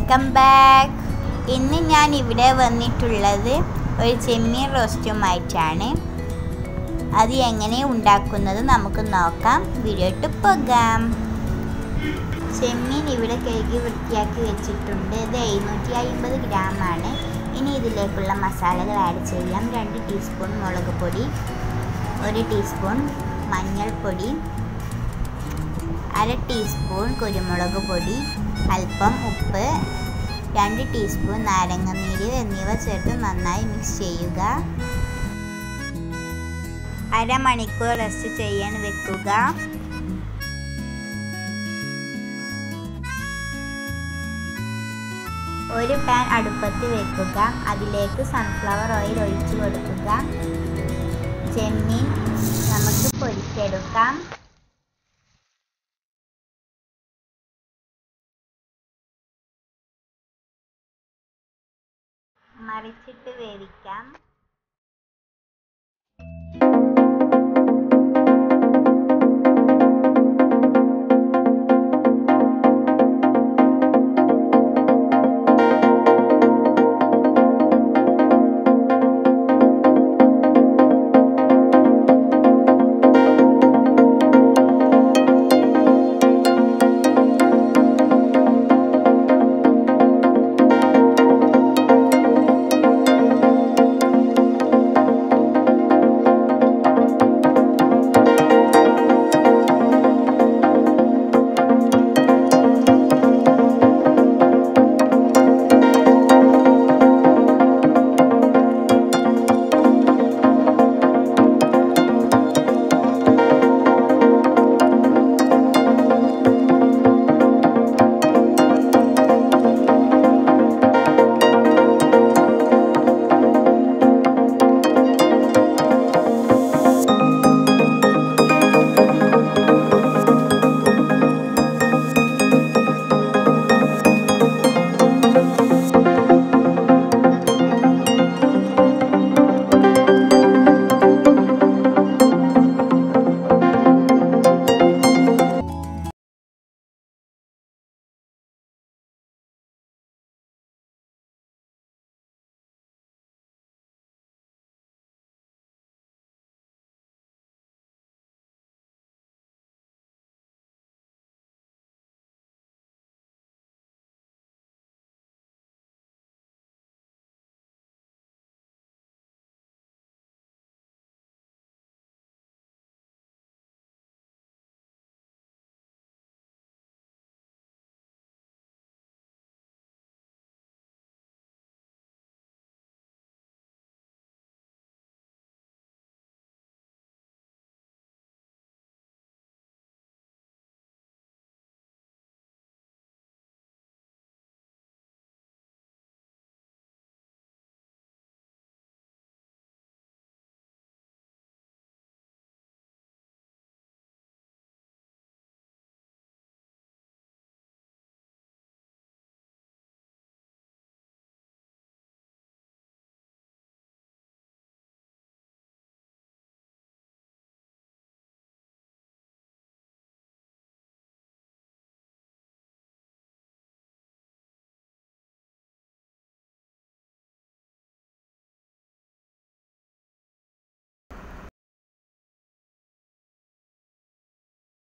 welcome back ഇന്ന് ഞാൻ ഇവിടെ വന്നിട്ടുള്ളത് ഒരു ചെമ്മീൻ റോസ്റ്റുമായിട്ടാണ് അത് എങ്ങനെ ഉണ്ടാക്കുന്നത് നമുക്ക് നോക്കാം വീഡിയോട്ട് പോകാം ചെമ്മീൻ ഇവിടെ കഴുകി വൃത്തിയാക്കി വെച്ചിട്ടുണ്ട് ഇത് എഴുന്നൂറ്റി അമ്പത് ഗ്രാമാണ് ഇനി ഇതിലേക്കുള്ള മസാലകൾ ആഡ് ചെയ്യാം രണ്ട് ടീസ്പൂൺ മുളക് പൊടി ഒരു ടീസ്പൂൺ മഞ്ഞൾപ്പൊടി അര ടീസ്പൂൺ കുരുമുളക് പൊടി അല്പം ഉപ്പ് രണ്ട് ടീസ്പൂൺ നാരങ്ങനീര് എന്നിവ ചേർത്ത് നന്നായി മിക്സ് ചെയ്യുക അരമണിക്കൂർ റെസ്റ്റ് ചെയ്യാൻ വെക്കുക ഒരു പാൻ അടുപ്പത്ത് വെക്കുക അതിലേക്ക് സൺഫ്ലവർ ഓയിൽ ഒഴിച്ചു കൊടുക്കുക ചെമ്മീൻ നമുക്ക് പൊരിച്ചെടുക്കാം മറിച്ചിട്ട് വേവിക്കാം